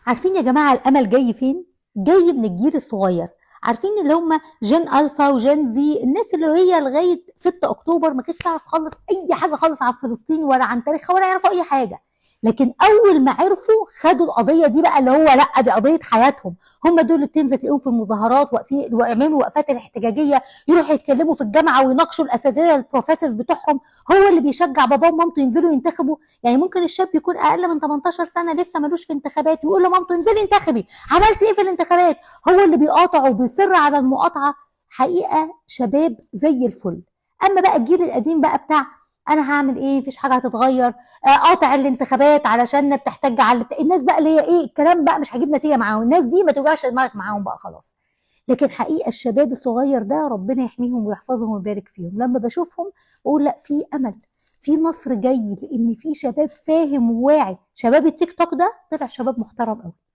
عارفين يا جماعه الامل جاي فين جاي من الجيل الصغير عارفين اللي هم جين الفا وجين زي الناس اللي هي لغايه 6 اكتوبر ما كانتش تعرف خالص اي حاجه خالص عن فلسطين ولا عن تاريخها ولا يعرفوا اي حاجه لكن اول ما عرفوا خدوا القضيه دي بقى اللي هو لا دي قضيه حياتهم هم دول اللي بتنزل تلاقيهم في المظاهرات واقفين ويعملوا وقفات الاحتجاجيه يروحوا يتكلموا في الجامعه ويناقشوا الاساتذه البروفيسورز بتوعهم هو اللي بيشجع باباه ومامته ينزلوا ينتخبوا يعني ممكن الشاب يكون اقل من 18 سنه لسه ملوش في انتخابات ويقول لمامته انزلي انتخبي عملتي ايه في الانتخابات هو اللي بيقاطع وبيصر على المقاطعه حقيقه شباب زي الفل اما بقى الجيل القديم بقى بتاع انا هعمل ايه مفيش حاجه هتتغير آه، قاطع الانتخابات علشان بتحتاج على الناس بقى اللي هي ايه الكلام بقى مش هيجيب نتيجه معاهم الناس دي ما توجعش دماغك معاهم بقى خلاص لكن حقيقه الشباب الصغير ده ربنا يحميهم ويحفظهم ويبارك فيهم لما بشوفهم بقول لا في امل في نصر جاي لان في شباب فاهم وواعي شباب التيك توك ده طلع شباب محترم قوي